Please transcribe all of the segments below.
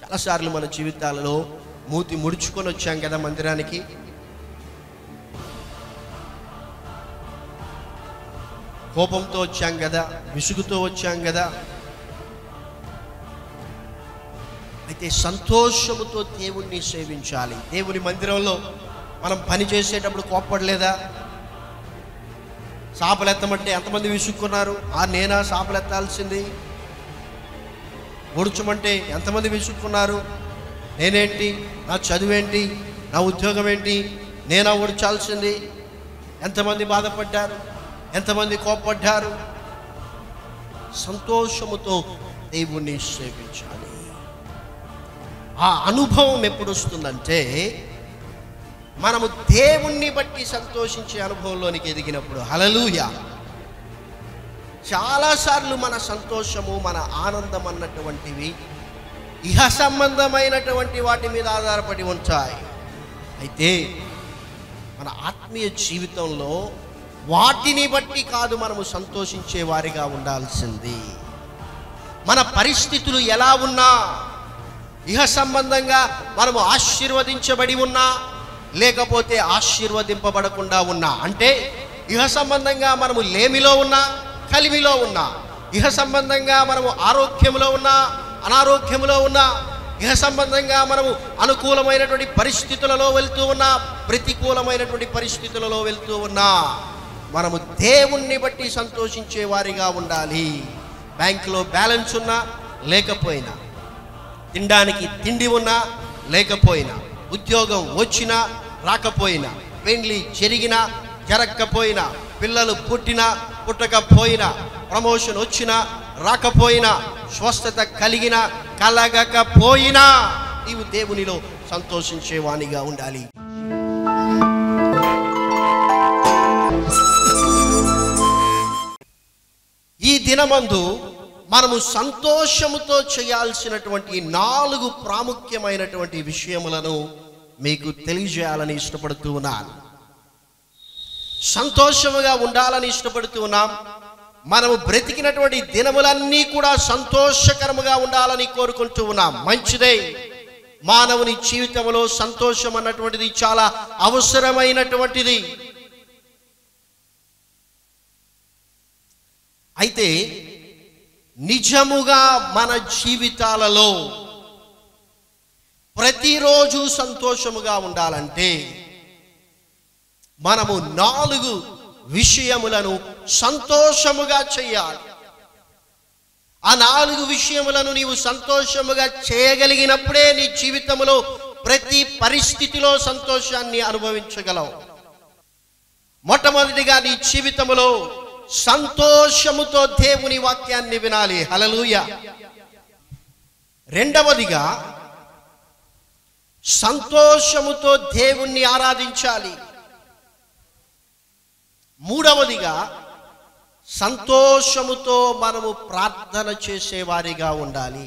చాలాసార్లు మన జీవితాలలో మూతి ముడుచుకొని వచ్చాం కదా మందిరానికి కోపంతో వచ్చాం కదా విసుగుతో వచ్చాం కదా అయితే సంతోషముతో దేవుణ్ణి సేవించాలి దేవుని మందిరంలో మనం పని చేసేటప్పుడు కోప్పడలేదా సాపలెత్తమంటే ఎంతమంది విసుక్కున్నారు ఆ నేనా సాపలెత్తాల్సింది ఒడుచమంటే ఎంతమంది విసుక్కున్నారు నేనేంటి నా చదువేంటి నా ఉద్యోగం ఏంటి నేనా ఒడిచాల్సింది ఎంతమంది బాధపడ్డారు ఎంతమంది కోప్పడ్డారు సంతోషముతో దేవుణ్ణి సేవించాలి ఆ అనుభవం ఎప్పుడు వస్తుందంటే మనము దేవుణ్ణి బట్టి సంతోషించే అనుభవంలోనికి ఎదిగినప్పుడు హలలుయ చాలాసార్లు మన సంతోషము మన ఆనందం అన్నటువంటివి ఇహ సంబంధమైనటువంటి వాటి మీద ఆధారపడి ఉంటాయి అయితే మన ఆత్మీయ జీవితంలో వాటిని బట్టి కాదు మనము సంతోషించే వారిగా ఉండాల్సింది మన పరిస్థితులు ఎలా ఉన్నా ఇహ సంబంధంగా మనము ఆశీర్వదించబడి ఉన్నా లేకపోతే ఆశీర్వదింపబడకుండా ఉన్నా అంటే ఇహ సంబంధంగా మనము లేమిలో ఉన్నా కలిమిలో ఉన్నా ఇహ సంబంధంగా మనము ఆరోగ్యంలో ఉన్నా అనారోగ్యంలో ఉన్నా ఇహ సంబంధంగా మనము అనుకూలమైనటువంటి పరిస్థితులలో వెళ్తూ ఉన్నా ప్రతికూలమైనటువంటి పరిస్థితులలో వెళ్తూ ఉన్నా మనము దేవుణ్ణి బట్టి సంతోషించే వారిగా ఉండాలి బ్యాంకులో బ్యాలెన్స్ ఉన్నా లేకపోయినా తినడానికి తిండి ఉన్నా లేకపోయినా ఉద్యోగం వచ్చినా రాకపోయినా పెండ్లి జరిగినా జరగకపోయినా పిల్లలు పుట్టినా పుట్టకపోయినా ప్రమోషన్ వచ్చినా రాకపోయినా స్వస్థత కలిగినా కలగకపోయినా నీవు దేవునిలో సంతోషించేవానిగా ఉండాలి ఈ దినమందు మనము సంతోషముతో చేయాల్సినటువంటి నాలుగు ప్రాముఖ్యమైనటువంటి విషయములను మీకు తెలియజేయాలని ఇష్టపడుతూ ఉన్నాను సంతోషముగా ఉండాలని ఇష్టపడుతూ ఉన్నాం మనము బ్రతికినటువంటి దినములన్నీ కూడా సంతోషకరముగా ఉండాలని కోరుకుంటూ ఉన్నాం మంచిదే మానవుని జీవితంలో సంతోషం అన్నటువంటిది చాలా అవసరమైనటువంటిది అయితే నిజముగా మన జీవితాలలో ప్రతిరోజు సంతోషముగా ఉండాలంటే మనము నాలుగు విషయములను సంతోషముగా చేయాలి ఆ నాలుగు విషయములను నీవు సంతోషముగా చేయగలిగినప్పుడే నీ జీవితంలో ప్రతి పరిస్థితిలో సంతోషాన్ని అనుభవించగలవు మొట్టమొదటిగా నీ జీవితంలో సంతోషముతో దేవుని వాక్యాన్ని వినాలి హలలుయ రెండవదిగా సంతోషముతో దేవుణ్ణి ఆరాధించాలి మూడవదిగా సంతోషముతో మనము ప్రార్థన చేసేవారిగా ఉండాలి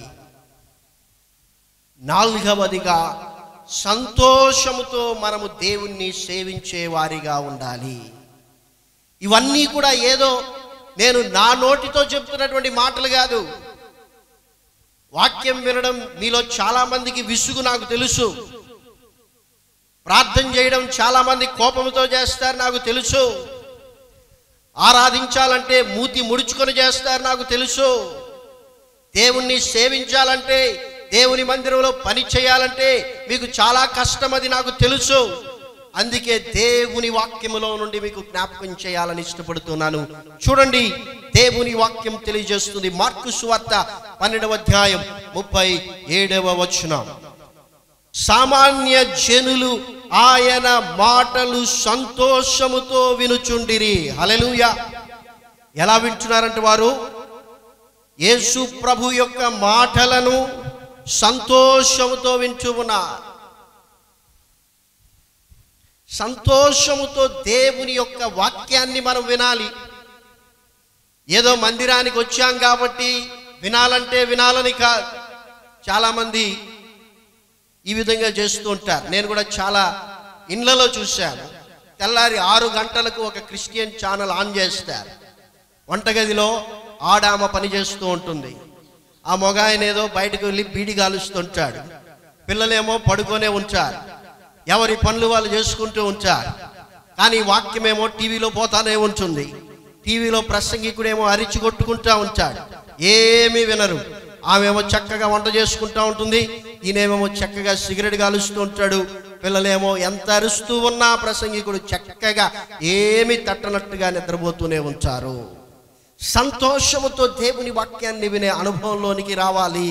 నాలుగవదిగా సంతోషముతో మనము దేవుణ్ణి సేవించే వారిగా ఉండాలి ఇవన్నీ కూడా ఏదో నేను నా నోటితో చెప్తున్నటువంటి మాటలు కాదు వాక్యం వినడం మీలో చాలా మందికి విసుగు నాకు తెలుసు ప్రార్థన చేయడం చాలా మంది కోపంతో చేస్తారు నాకు తెలుసు ఆరాధించాలంటే మూతి ముడుచుకొని చేస్తారు నాకు తెలుసు దేవుణ్ణి సేవించాలంటే దేవుని మందిరంలో పని చేయాలంటే మీకు చాలా కష్టం అది నాకు తెలుసు అందుకే దేవుని వాక్యములో నుండి మీకు జ్ఞాపకం చేయాలని ఇష్టపడుతున్నాను చూడండి దేవుని వాక్యం తెలియజేస్తుంది మార్కు సువార్త పన్నెండవ అధ్యాయం ముప్పై ఏడవ వచనం సామాన్య జనులు ఆయన మాటలు సంతోషముతో వినుచుండిరి హల్లెలూయా ఎలా వింటున్నారంటే వారు యేసు ప్రభు యొక్క మాటలను సంతోషముతో వింటూ ఉన్నారు సంతోషముతో దేవుని యొక్క వాక్యాన్ని మనం వినాలి ఏదో మందిరానికి వచ్చాం కాబట్టి వినాలంటే వినాలని కాదు చాలామంది ఈ విధంగా చేస్తూ ఉంటారు నేను కూడా చాలా ఇండ్లలో చూశాను తెల్లారి ఆరు గంటలకు ఒక క్రిస్టియన్ ఛానల్ ఆన్ చేస్తారు వంటగదిలో ఆడామ పని చేస్తూ ఉంటుంది ఆ మగ ఆయన ఏదో బయటకు వెళ్ళి బీడి కాలుస్తుంటాడు పిల్లలేమో పడుకొనే ఉంచారు ఎవరి పనులు వాళ్ళు చేసుకుంటూ ఉంచారు కానీ వాక్యమేమో టీవీలో పోతానే ఉంటుంది టీవీలో ప్రసంగికుడేమో అరిచి కొట్టుకుంటా ఉంటాడు ఏమీ వినరు ఆమెమో చక్కగా వంట చేసుకుంటా ఉంటుంది ఈయనేమో చక్కగా సిగరెట్ కాలుస్తూ ఉంటాడు పిల్లలేమో ఎంత అరుస్తూ ఉన్నా ప్రసంగికుడు చక్కగా ఏమి తట్టనట్టుగా నిద్రపోతూనే ఉంచారు సంతోషముతో దేవుని వాక్యాన్ని వినే అనుభవంలోనికి రావాలి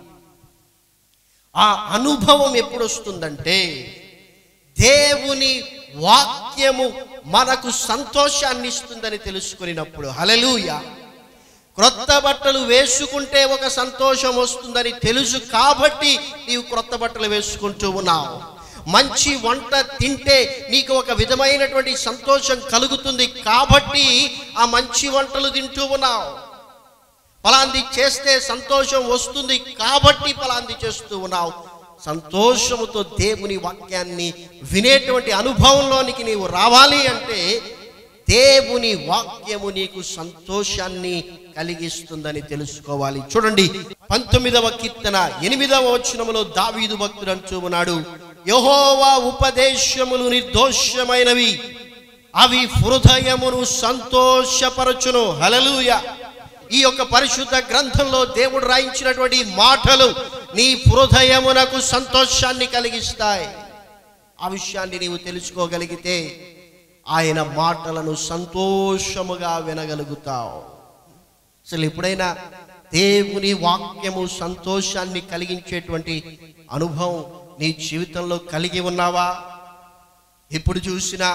ఆ అనుభవం ఎప్పుడు వస్తుందంటే దేవుని వాక్యము మనకు సంతోషాన్ని ఇస్తుందని తెలుసుకున్నప్పుడు హలలుయ క్రొత్త బట్టలు వేసుకుంటే ఒక సంతోషం వస్తుందని తెలుసు కాబట్టి నీవు క్రొత్త బట్టలు వేసుకుంటూ ఉన్నావు మంచి వంట తింటే నీకు ఒక విధమైనటువంటి సంతోషం కలుగుతుంది కాబట్టి ఆ మంచి వంటలు తింటూ ఉన్నావు ఫలాంది చేస్తే సంతోషం వస్తుంది కాబట్టి ఫలాంది చేస్తూ ఉన్నావు సంతోషముతో దేవుని వాక్యాన్ని వినేటువంటి అనుభవంలోనికి నీవు రావాలి అంటే దేవుని వాక్యము నీకు సంతోషాన్ని కలిగిస్తుందని తెలుసుకోవాలి చూడండి పంతొమ్మిదవ కీర్తన ఎనిమిదవ వచనములో దావీదు భక్తుడు అంటూ ఉన్నాడు యహోవా ఉపదేశములు నిర్దోషమైనవి అవి హృదయమును సంతోషపరచును హలలుయ ఈ యొక్క పరిశుద్ధ గ్రంథంలో దేవుడు రాయించినటువంటి మాటలు నీ హృదయమునకు సంతోషాన్ని కలిగిస్తాయి ఆ విషయాన్ని నీవు తెలుసుకోగలిగితే ఆయన మాటలను సంతోషముగా వినగలుగుతావు అసలు ఎప్పుడైనా దేవుని వాక్యము సంతోషాన్ని కలిగించేటువంటి అనుభవం నీ జీవితంలో కలిగి ఉన్నావా ఎప్పుడు చూసినా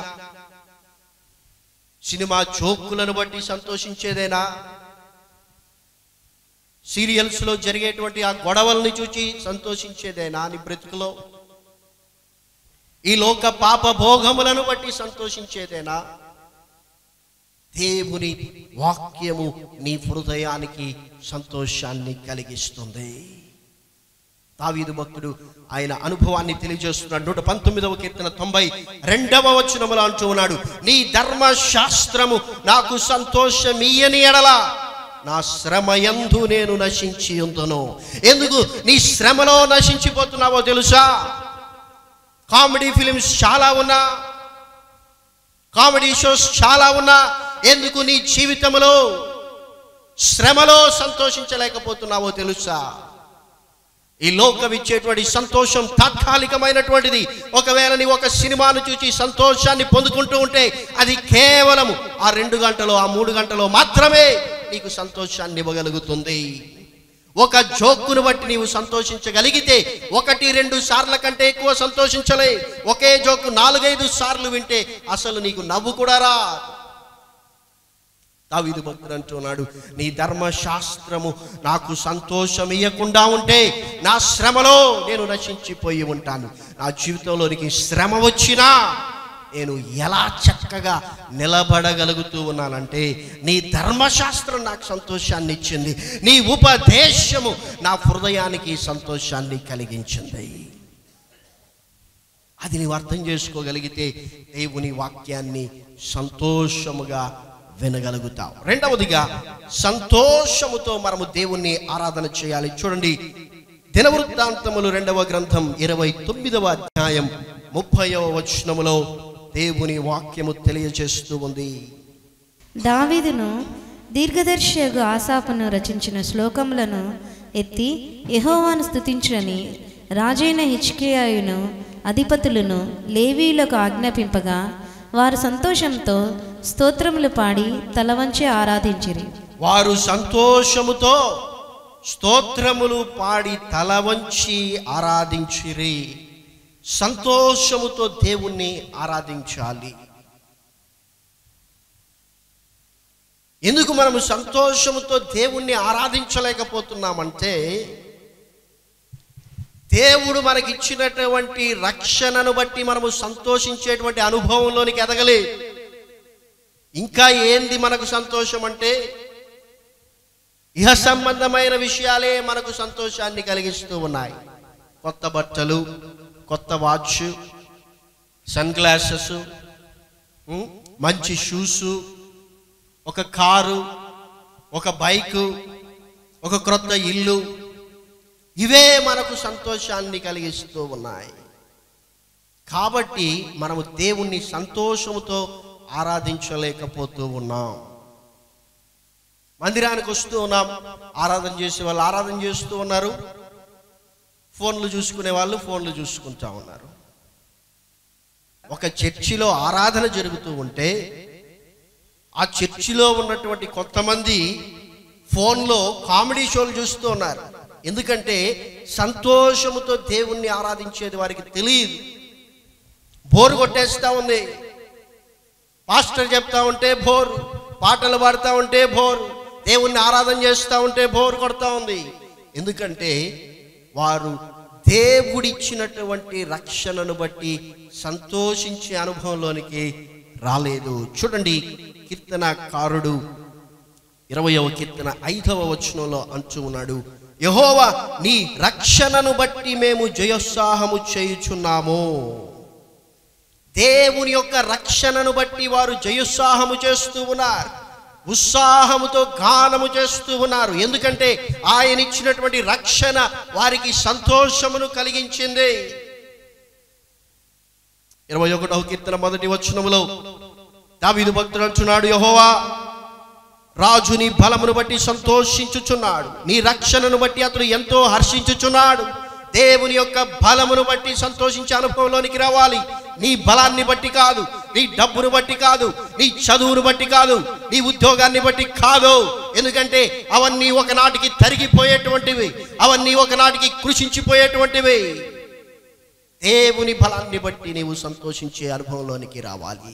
సినిమా జోకులను బట్టి సంతోషించేదేనా సీరియల్స్లో జరిగేటువంటి ఆ గొడవల్ని చూచి సంతోషించేదేనా నీ బ్రతుకులో ఈ లోక పాప భోగములను బట్టి సంతోషించేదేనా దేవుని వాక్యము నీ హృదయానికి సంతోషాన్ని కలిగిస్తుంది దావీదు భక్తుడు ఆయన అనుభవాన్ని తెలియజేస్తున్నాడు నూట పంతొమ్మిదవ కీర్తన తొంభై రెండవ వచనములు అంటూ ఉన్నాడు నీ ధర్మశాస్త్రము నాకు సంతోషమీయని ఎడల నా శ్రమయందు నేను నశించి ఉందును ఎందుకు నీ శ్రమలో నశించిపోతున్నావో తెలుసా కామెడీ ఫిలిమ్స్ చాలా ఉన్నా కామెడీ షోస్ చాలా ఉన్నా ఎందుకు నీ జీవితంలో శ్రమలో సంతోషించలేకపోతున్నావో తెలుసా ఈ లోకం ఇచ్చేటువంటి సంతోషం తాత్కాలికమైనటువంటిది ఒకవేళ నీ ఒక సినిమాను చూసి సంతోషాన్ని పొందుకుంటూ ఉంటే అది కేవలము ఆ రెండు గంటలో ఆ మూడు గంటలో మాత్రమే నీకు సంతోషాన్ని ఇవ్వగలుగుతుంది ఒక జోక్కును బట్టి నీవు సంతోషించగలిగితే ఒకటి రెండు సార్ల కంటే ఎక్కువ సంతోషించలే ఒకే జోకు నాలుగైదు సార్లు వింటే అసలు నీకు నవ్వు కూడా రా దావీదు భక్తుడు అంటున్నాడు నీ ధర్మశాస్త్రము నాకు సంతోషం ఇవ్వకుండా ఉంటే నా శ్రమలో నేను నశించిపోయి ఉంటాను నా జీవితంలోనికి శ్రమ వచ్చినా నేను ఎలా చక్కగా నిలబడగలుగుతూ ఉన్నానంటే నీ ధర్మశాస్త్రం నాకు సంతోషాన్ని ఇచ్చింది నీ ఉపదేశము నా హృదయానికి సంతోషాన్ని కలిగించింది అది నీవు అర్థం చేసుకోగలిగితే దేవుని వాక్యాన్ని సంతోషముగా వినగలుగుతావు రెండవదిగా సంతోషముతో మనము దేవుణ్ణి ఆరాధన చేయాలి చూడండి దినవృత్తాంతములు రెండవ గ్రంథం ఇరవై తొమ్మిదవ అధ్యాయం ముప్పైవ వచనములో దేవుని వాక్యము తెలియజేస్తూ ఉంది దావీదును దీర్ఘదర్శియగు ఆసాపును రచించిన శ్లోకములను ఎత్తి యెహోవాను స్తుతించునని రాజైన హిచ్కియాయును అధిపతులను లేవీయులకు ఆజ్ఞాపింపగా వారు సంతోషంతో స్తోత్రములు పాడి తలవంచి ఆరాధించిరి వారు సంతోషముతో స్తోత్రములు పాడి తల వంచి ఆరాధించిరి సంతోషముతో దేవుణ్ణి ఆరాధించాలి ఎందుకు మనము సంతోషముతో దేవుణ్ణి ఆరాధించలేకపోతున్నామంటే దేవుడు మనకిచ్చినటువంటి రక్షణను బట్టి మనము సంతోషించేటువంటి అనుభవంలోనికి ఎదగలే ఇంకా ఏంది మనకు సంతోషం అంటే ఇహ సంబంధమైన విషయాలే మనకు సంతోషాన్ని కలిగిస్తూ ఉన్నాయి కొత్త బట్టలు కొత్త వాచ్ సన్ గ్లాసెస్ మంచి షూసు ఒక కారు ఒక బైకు ఒక క్రొత్త ఇల్లు ఇవే మనకు సంతోషాన్ని కలిగిస్తూ ఉన్నాయి కాబట్టి మనము దేవుణ్ణి సంతోషముతో ఆరాధించలేకపోతూ ఉన్నాం మందిరానికి వస్తూ ఉన్నాం ఆరాధన చేసే వాళ్ళు ఆరాధన చేస్తూ ఉన్నారు ఫోన్లు చూసుకునే వాళ్ళు ఫోన్లు చూసుకుంటా ఉన్నారు ఒక చర్చిలో ఆరాధన జరుగుతూ ఉంటే ఆ చర్చిలో ఉన్నటువంటి కొంతమంది ఫోన్లో కామెడీ షోలు చూస్తూ ఉన్నారు ఎందుకంటే సంతోషముతో దేవుణ్ణి ఆరాధించేది వారికి తెలియదు బోరు కొట్టేస్తా ఉంది పాస్టర్ చెప్తా ఉంటే బోరు పాటలు పాడుతూ ఉంటే బోరు దేవుణ్ణి ఆరాధన చేస్తూ ఉంటే బోరు కొడతా ఉంది ఎందుకంటే వారు దేవుడిచ్చినటువంటి రక్షణను బట్టి సంతోషించే అనుభవంలోనికి రాలేదు చూడండి కీర్తనకారుడు ఇరవయవ కీర్తన ఐదవ వచనంలో అంటూ ఉన్నాడు యహోవా నీ రక్షణను బట్టి మేము జయోత్సాహము చేయుచున్నాము దేవుని యొక్క రక్షణను బట్టి వారు జయోత్సాహము చేస్తూ ఉన్నారు ఉత్సాహముతో గానము చేస్తూ ఉన్నారు ఎందుకంటే ఆయన ఇచ్చినటువంటి రక్షణ వారికి సంతోషమును కలిగించింది ఇరవై ఒకటవ కీర్తన మొదటి వచనములో దావీదు భక్తుడు అంటున్నాడు యహోవా రాజు నీ బలమును బట్టి సంతోషించుచున్నాడు నీ రక్షణను బట్టి అతడు ఎంతో హర్షించుచున్నాడు దేవుని యొక్క బలమును బట్టి సంతోషించే అనుభవంలోనికి రావాలి నీ బలాన్ని బట్టి కాదు నీ డబ్బును బట్టి కాదు నీ చదువును బట్టి కాదు నీ ఉద్యోగాన్ని బట్టి కాదు ఎందుకంటే అవన్నీ ఒకనాటికి తరిగిపోయేటువంటివి అవన్నీ ఒకనాటికి కృషించిపోయేటువంటివి దేవుని బలాన్ని బట్టి నీవు సంతోషించే అనుభవంలోనికి రావాలి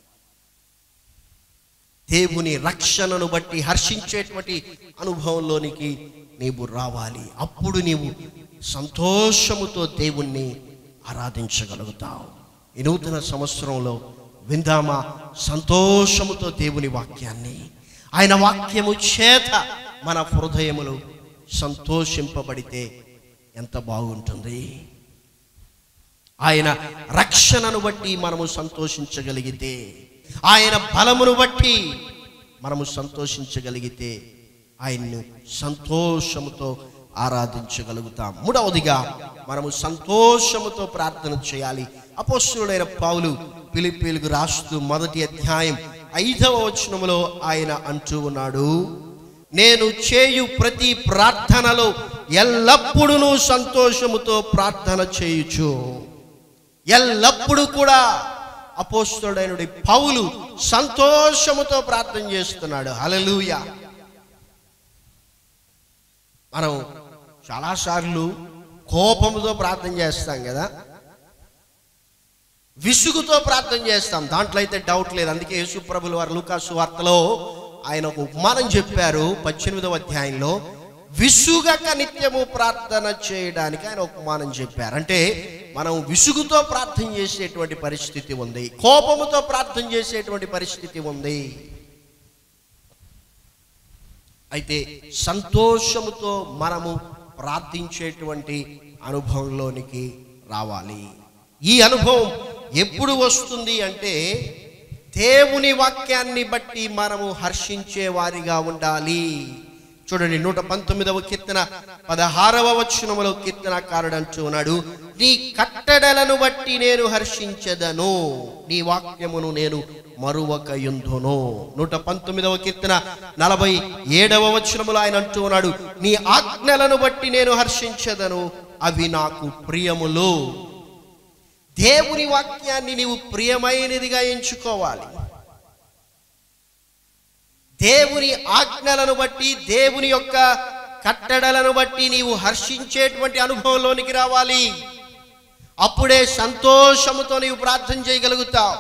దేవుని రక్షణను బట్టి హర్షించేటువంటి అనుభవంలోనికి నీవు రావాలి అప్పుడు నీవు సంతోషముతో దేవుణ్ణి ఆరాధించగలుగుతావు ఈ నూతన సంవత్సరంలో విందామా సంతోషముతో దేవుని వాక్యాన్ని ఆయన వాక్యము చేత మన హృదయములు సంతోషింపబడితే ఎంత బాగుంటుంది ఆయన రక్షణను బట్టి మనము సంతోషించగలిగితే ఆయన బలమును బట్టి మనము సంతోషించగలిగితే ఆయన్ను సంతోషముతో ఆరాధించగలుగుతాం మూడవదిగా మనము సంతోషముతో ప్రార్థన చేయాలి అపోస్తుడైన పౌలు పిలిపిలుగు రాస్తూ మొదటి అధ్యాయం ఐదవ వచనములో ఆయన అంటూ ఉన్నాడు నేను చేయు ప్రతి ప్రార్థనలో ఎల్లప్పుడూ సంతోషముతో ప్రార్థన చేయుచు ఎల్లప్పుడూ కూడా అపోస్తుడైనడి పౌలు సంతోషముతో ప్రార్థన చేస్తున్నాడు హల్లెలూయా మనం చాలాసార్లు కోపముతో ప్రార్థన చేస్తాం కదా విసుగుతో ప్రార్థన చేస్తాం దాంట్లో అయితే డౌట్ లేదు అందుకే యేసు ప్రభులు వారు లూకాసు వార్తలో ఆయన ఒక ఉపమానం చెప్పారు పద్దెనిమిదవ అధ్యాయంలో విసుగక నిత్యము ప్రార్థన చేయడానికి ఆయన ఉపమానం చెప్పారు అంటే మనం విసుగుతో ప్రార్థన చేసేటువంటి పరిస్థితి ఉంది కోపముతో ప్రార్థన చేసేటువంటి పరిస్థితి ఉంది అయితే సంతోషముతో మనము ప్రార్థించేటువంటి అనుభవంలోనికి రావాలి ఈ అనుభవం ఎప్పుడు వస్తుంది అంటే దేవుని వాక్యాన్ని బట్టి మనము హర్షించే వారిగా ఉండాలి చూడండి నూట పంతొమ్మిదవ కీర్తన పదహారవ వచనములో కీర్తనకారుడు అంటూ ఉన్నాడు నీ కట్టడలను బట్టి నేను హర్షించదను నీ వాక్యమును నేను మరువక యుందును నూట పంతొమ్మిదవ కీర్తన నలభై ఏడవ వచనములో ఆయన అంటూ ఉన్నాడు నీ ఆజ్ఞలను బట్టి నేను హర్షించదను అవి నాకు ప్రియములు దేవుని వాక్యాన్ని నీవు ప్రియమైనదిగా ఎంచుకోవాలి దేవుని ఆజ్ఞలను బట్టి దేవుని యొక్క కట్టడలను బట్టి నీవు హర్షించేటువంటి అనుభవంలోనికి రావాలి అప్పుడే సంతోషముతో నీవు ప్రార్థన చేయగలుగుతావు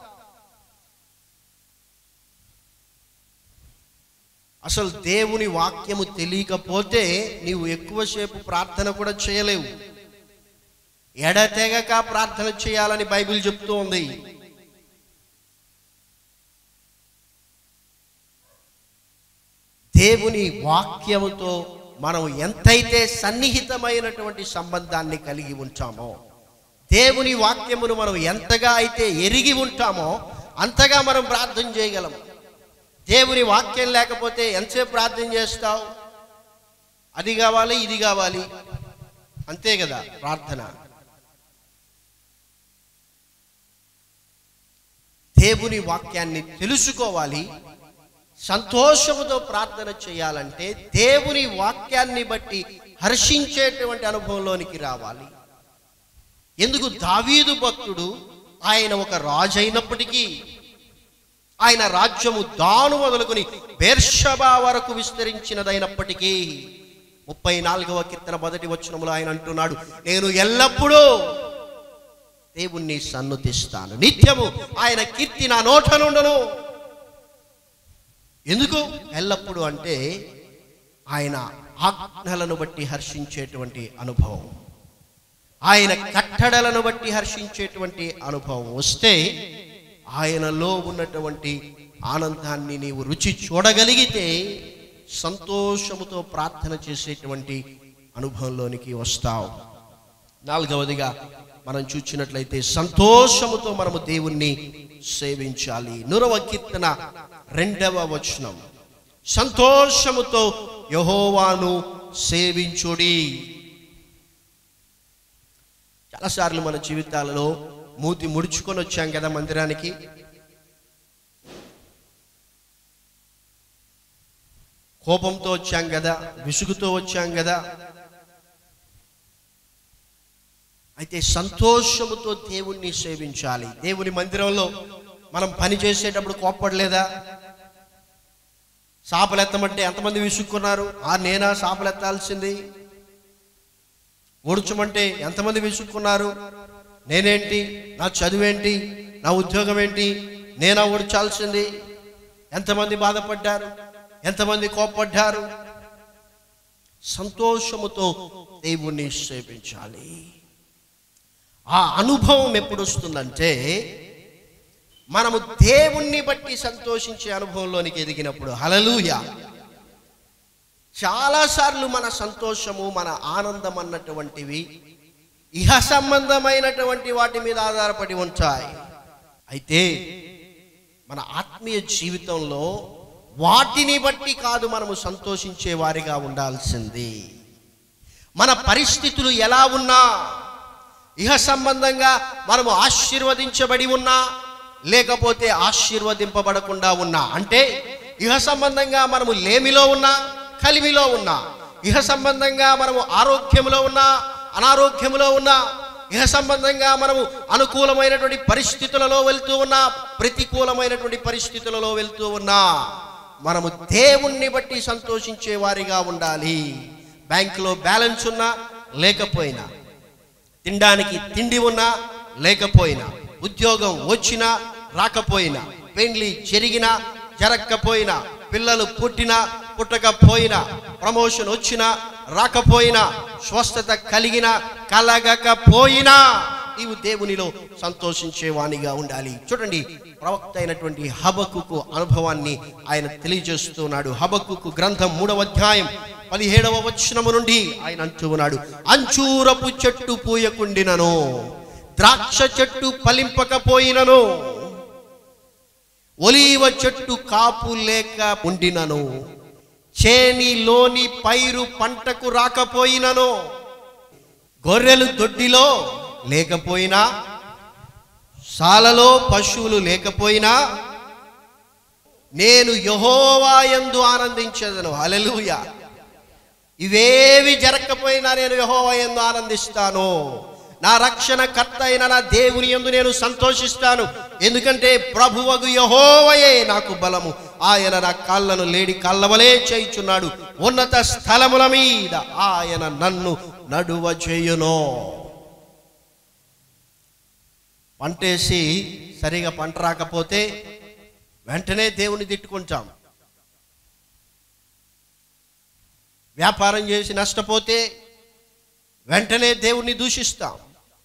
అసలు దేవుని వాక్యము తెలియకపోతే నీవు ఎక్కువసేపు ప్రార్థన కూడా చేయలేవు ఎడతెగక ప్రార్థన చేయాలని బైబిల్ చెప్తూ ఉంది దేవుని వాక్యముతో మనం ఎంతైతే సన్నిహితమైనటువంటి సంబంధాన్ని కలిగి ఉంటామో దేవుని వాక్యమును మనం ఎంతగా అయితే ఎరిగి ఉంటామో అంతగా మనం ప్రార్థన చేయగలం దేవుని వాక్యం లేకపోతే ఎంతసేపు ప్రార్థన చేస్తావు అది కావాలి ఇది కావాలి అంతే కదా ప్రార్థన దేవుని వాక్యాన్ని తెలుసుకోవాలి సంతోషముతో ప్రార్థన చేయాలంటే దేవుని వాక్యాన్ని బట్టి హర్షించేటువంటి అనుభవంలోనికి రావాలి ఎందుకు దావీదు భక్తుడు ఆయన ఒక రాజు అయినప్పటికీ ఆయన రాజ్యము దాను మొదలుకొని బేర్షబా వరకు విస్తరించినదైనప్పటికీ ముప్పై నాలుగవ కీర్తన మొదటి వచనములో ఆయన అంటున్నాడు నేను ఎల్లప్పుడూ దేవుణ్ణి సన్నుతిస్తాను నిత్యము ఆయన కీర్తి నా నోట నుండును ఎందుకు ఎల్లప్పుడూ అంటే ఆయన ఆజ్ఞలను బట్టి హర్షించేటువంటి అనుభవం ఆయన కట్టడలను బట్టి హర్షించేటువంటి అనుభవం వస్తే ఆయనలో ఉన్నటువంటి ఆనందాన్ని నీవు రుచి చూడగలిగితే సంతోషముతో ప్రార్థన చేసేటువంటి అనుభవంలోనికి వస్తావు నాలుగవదిగా మనం చూచినట్లయితే సంతోషముతో మనము దేవుణ్ణి సేవించాలి నురవ కీర్తన రెండవ వచనం సంతోషముతో యహోవాను సేవించుడి చాలాసార్లు మన జీవితాలలో మూతి ముడుచుకొని వచ్చాం కదా మందిరానికి కోపంతో వచ్చాం కదా విసుగుతో వచ్చాం కదా అయితే సంతోషముతో దేవుణ్ణి సేవించాలి దేవుని మందిరంలో మనం పని చేసేటప్పుడు కోప్పడలేదా సాపలెత్తమంటే ఎంతమంది విసుక్కున్నారు ఆ నేనా సాపలెత్తాల్సింది ఊడ్చమంటే ఎంతమంది విసుక్కున్నారు నేనేంటి నా చదువేంటి నా ఉద్యోగం ఏంటి నేనా ఊడ్చాల్సింది ఎంతమంది బాధపడ్డారు ఎంతమంది కోప్పడ్డారు సంతోషముతో దేవుణ్ణి సేవించాలి ఆ అనుభవం ఎప్పుడు వస్తుందంటే మనము దేవుణ్ణి బట్టి సంతోషించే అనుభవంలోనికి ఎదిగినప్పుడు హలలుయ చాలాసార్లు మన సంతోషము మన ఆనందం అన్నటువంటివి ఇహ సంబంధమైనటువంటి వాటి మీద ఆధారపడి ఉంటాయి అయితే మన ఆత్మీయ జీవితంలో వాటిని బట్టి కాదు మనము సంతోషించే వారిగా ఉండాల్సింది మన పరిస్థితులు ఎలా ఉన్నా ఇహ సంబంధంగా మనము ఆశీర్వదించబడి ఉన్నా లేకపోతే ఆశీర్వదింపబడకుండా ఉన్నా అంటే ఇహ సంబంధంగా మనము లేమిలో ఉన్నా కలిమిలో ఉన్నా ఇహ సంబంధంగా మనము ఆరోగ్యంలో ఉన్నా అనారోగ్యంలో ఉన్నా ఇహ సంబంధంగా మనము అనుకూలమైనటువంటి పరిస్థితులలో వెళ్తూ ఉన్నా ప్రతికూలమైనటువంటి పరిస్థితులలో వెళ్తూ ఉన్నా మనము దేవుణ్ణి బట్టి సంతోషించే వారిగా ఉండాలి బ్యాంకులో బ్యాలెన్స్ ఉన్నా లేకపోయినా తినడానికి తిండి ఉన్నా లేకపోయినా ఉద్యోగం వచ్చినా రాకపోయినా పెండ్లి జరిగినా జరగకపోయినా పిల్లలు పుట్టినా పుట్టకపోయినా ప్రమోషన్ వచ్చినా రాకపోయినా స్వస్థత కలిగినా కలగకపోయినా నీవు దేవునిలో సంతోషించేవానిగా ఉండాలి చూడండి ప్రవక్త అయినటువంటి హబకుకు అనుభవాన్ని ఆయన తెలియజేస్తున్నాడు హబకుకు గ్రంథం మూడవ అధ్యాయం పదిహేడవ వచనము నుండి ఆయన అంటూ ఉన్నాడు అంచూరపు చెట్టు పూయకుండినను ద్రాక్ష చెట్టు ఫలింపకపోయినను ఒలీవ చెట్టు కాపు లేక ఉండినను చేనిలోని పైరు పంటకు రాకపోయినను గొర్రెలు దొడ్డిలో లేకపోయినా సాలలో పశువులు లేకపోయినా నేను యహోవాయందు ఆనందించదను హల్లెలూయ ఇవేవి జరగకపోయినా నేను యహోవాయందు ఆనందిస్తాను నా రక్షణ కర్త అయిన నా దేవుని యందు నేను సంతోషిస్తాను ఎందుకంటే ప్రభువగు యహోవయే నాకు బలము ఆయన నా కాళ్ళను లేడి కాళ్ళవలే చేయుచున్నాడు ఉన్నత స్థలముల మీద ఆయన నన్ను నడువ చేయును పంటేసి సరిగా పంట రాకపోతే వెంటనే దేవుని తిట్టుకుంటాం వ్యాపారం చేసి నష్టపోతే వెంటనే దేవుణ్ణి దూషిస్తాం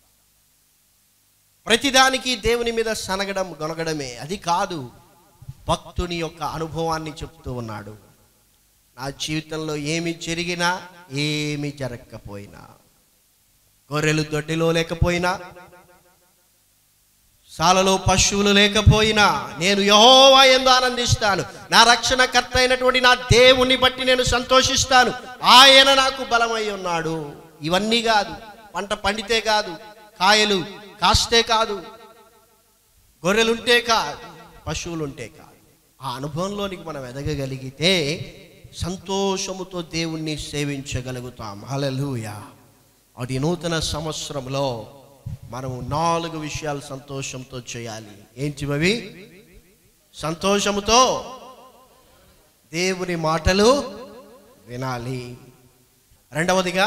ప్రతిదానికి దేవుని మీద సనగడం గొనగడమే అది కాదు భక్తుని యొక్క అనుభవాన్ని చెప్తూ ఉన్నాడు నా జీవితంలో ఏమి జరిగినా ఏమి జరగకపోయినా గొర్రెలు దొడ్డిలో లేకపోయినా సాలలో పశువులు లేకపోయినా నేను యహోవా ఎందు ఆనందిస్తాను నా రక్షణకర్త అయినటువంటి నా దేవుని బట్టి నేను సంతోషిస్తాను ఆయన నాకు బలమై ఉన్నాడు ఇవన్నీ కాదు పంట పండితే కాదు కాయలు కాస్తే కాదు గొర్రెలుంటే కాదు పశువులుంటే కాదు ఆ అనుభవంలోనికి మనం ఎదగగలిగితే సంతోషముతో దేవుణ్ణి సేవించగలుగుతాం హలలుయా అటు నూతన సంవత్సరంలో మనము నాలుగు విషయాలు సంతోషంతో చేయాలి ఏంటి అవి సంతోషముతో దేవుని మాటలు వినాలి రెండవదిగా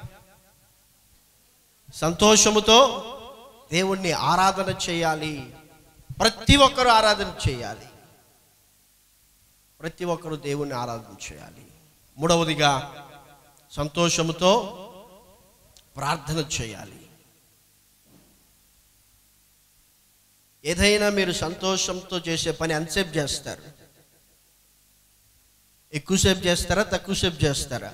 సంతోషముతో దేవుణ్ణి ఆరాధన చేయాలి ప్రతి ఒక్కరూ ఆరాధన చేయాలి ప్రతి ఒక్కరూ దేవుణ్ణి ఆరాధన చేయాలి మూడవదిగా సంతోషముతో ప్రార్థన చేయాలి ఏదైనా మీరు సంతోషంతో చేసే పని ఎంతసేపు చేస్తారు ఎక్కువసేపు చేస్తారా తక్కువసేపు చేస్తారా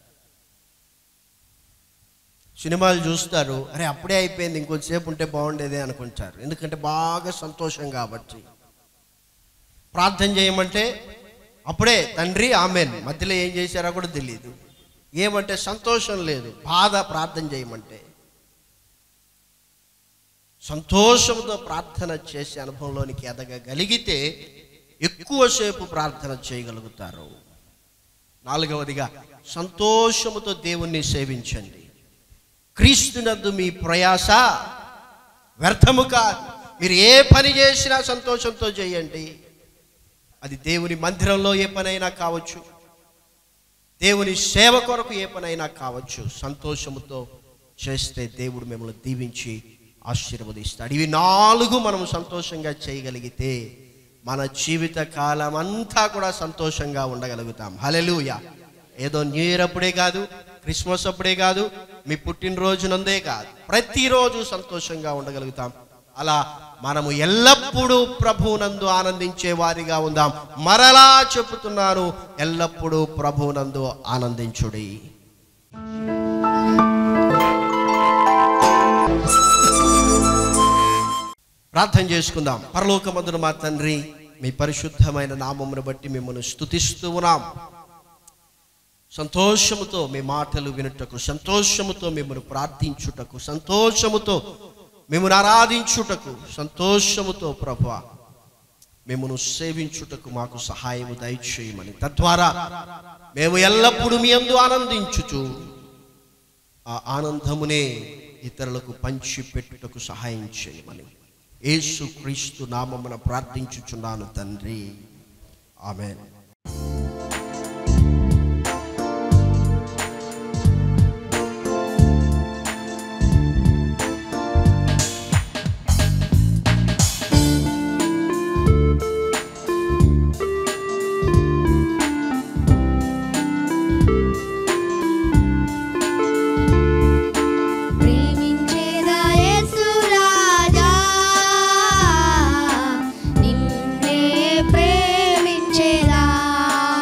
సినిమాలు చూస్తారు అరే అప్పుడే అయిపోయింది ఇంకొంచెంసేపు ఉంటే బాగుండేది అనుకుంటారు ఎందుకంటే బాగా సంతోషం కాబట్టి ప్రార్థన చేయమంటే అప్పుడే తండ్రి ఆమెన్ మధ్యలో ఏం చేశారో కూడా తెలియదు ఏమంటే సంతోషం లేదు బాధ ప్రార్థన చేయమంటే సంతోషంతో ప్రార్థన చేసే అనుభవంలోనికి ఎదగగలిగితే ఎక్కువసేపు ప్రార్థన చేయగలుగుతారు నాలుగవదిగా సంతోషముతో దేవుణ్ణి సేవించండి క్రీస్తునందు మీ ప్రయాస వ్యర్థము కాదు మీరు ఏ పని చేసినా సంతోషంతో చేయండి అది దేవుని మందిరంలో ఏ పనైనా కావచ్చు దేవుని సేవ కొరకు ఏ పనైనా కావచ్చు సంతోషముతో చేస్తే దేవుడు మిమ్మల్ని దీవించి ఆశీర్వదిస్తాడు ఇవి నాలుగు మనం సంతోషంగా చేయగలిగితే మన జీవిత కాలం అంతా కూడా సంతోషంగా ఉండగలుగుతాం హలెలూయ ఏదో న్యూ ఇయర్ అప్పుడే కాదు క్రిస్మస్ అప్పుడే కాదు మీ పుట్టినరోజునందే కాదు ప్రతిరోజు సంతోషంగా ఉండగలుగుతాం అలా మనము ఎల్లప్పుడూ ప్రభువునందు ఆనందించే వారిగా ఉందాం మరలా చెప్పుతున్నాను ఎల్లప్పుడూ ప్రభువునందు ఆనందించుడి ప్రార్థన చేసుకుందాం పరలోకమందున మా తండ్రి మీ పరిశుద్ధమైన నామమును బట్టి మిమ్మల్ని స్తుతిస్తూ ఉన్నాం సంతోషముతో మీ మాటలు వినుటకు సంతోషముతో మిమ్మల్ని ప్రార్థించుటకు సంతోషముతో మిమ్మల్ని ఆరాధించుటకు సంతోషముతో ప్రభు మిమ్మను సేవించుటకు మాకు సహాయము దయచేయమని తద్వారా మేము ఎల్లప్పుడూ మీ అందు ఆనందించుచు ఆ ఆనందమునే ఇతరులకు పంచి పెట్టుటకు సహాయం చేయమని యేసు క్రీస్తు నామమున ప్రార్థించుచున్నాను తండ్రి ఆమెన్ ప్రేమించేదా యేసు రాజా నిన్నే ప్రేమించేదా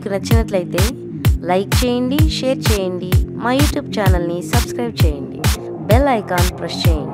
మీకు నచ్చినట్లయితే లైక్ చేయండి షేర్ చేయండి మా యూట్యూబ్ ఛానల్ని సబ్స్క్రైబ్ చేయండి బెల్ ఐకాన్ ప్రెస్ చేయండి